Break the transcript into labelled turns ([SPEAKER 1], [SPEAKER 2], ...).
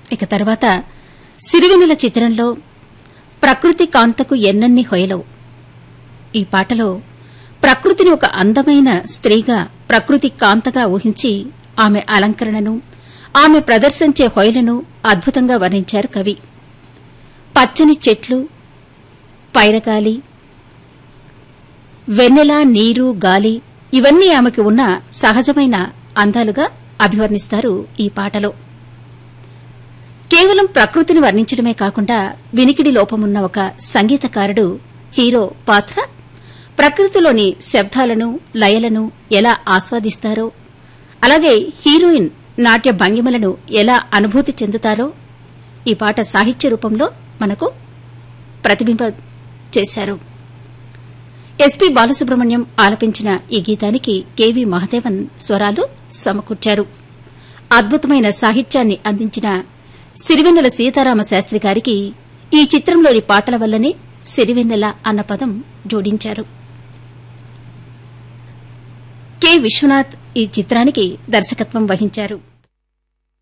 [SPEAKER 1] ఇక తర్వాత సిరివెన్నెల చిత్రంలో ప్రకృతి కాంతకు ఎన్నన్ని హొయలవు ఈ పాటలో ప్రకృతిని ఒక అందమైన స్త్రీగా ప్రకృతి కాంతగా ఊహించి ఆమె అలంకరణను ఆమె ప్రదర్శించే హొయలను అద్భుతంగా వర్ణించారు కవి పచ్చని చెట్లు పైరగాలి వెన్నెల నీరు గాలి ఇవన్నీ ఆమెకు ఉన్న సహజమైన అందాలుగా అభివర్ణిస్తారు ఈ పాటలో కేవలం ప్రకృతిని వర్ణించడమే కాకుండా వినికిడి లోపమున్న ఒక సంగీతకారుడు హీరో పాత్ర ప్రకృతిలోని శబ్దాలను లయలను ఎలా ఆస్వాదిస్తారో అలాగే హీరోయిన్ నాట్య భంగిమలను ఎలా అనుభూతి చెందుతారో ఈ పాట సాహిత్య రూపంలో మనకు ప్రతిబింబ చేశారు ఎస్పీ బాలసుబ్రహ్మణ్యం ఆలపించిన ఈ గీతానికి కెవి మహదేవన్ స్వరాలు సమకూర్చారు అద్భుతమైన సాహిత్యాన్ని అందించిన సిరివెన్నెల సీతారామ శాస్త్రి గారికి ఈ చిత్రంలోని పాటల వల్లనే సిరివెన్నెల అన్న పదం జోడించారు కె విశ్వనాథ్ ఈ చిత్రానికి దర్శకత్వం వహించారు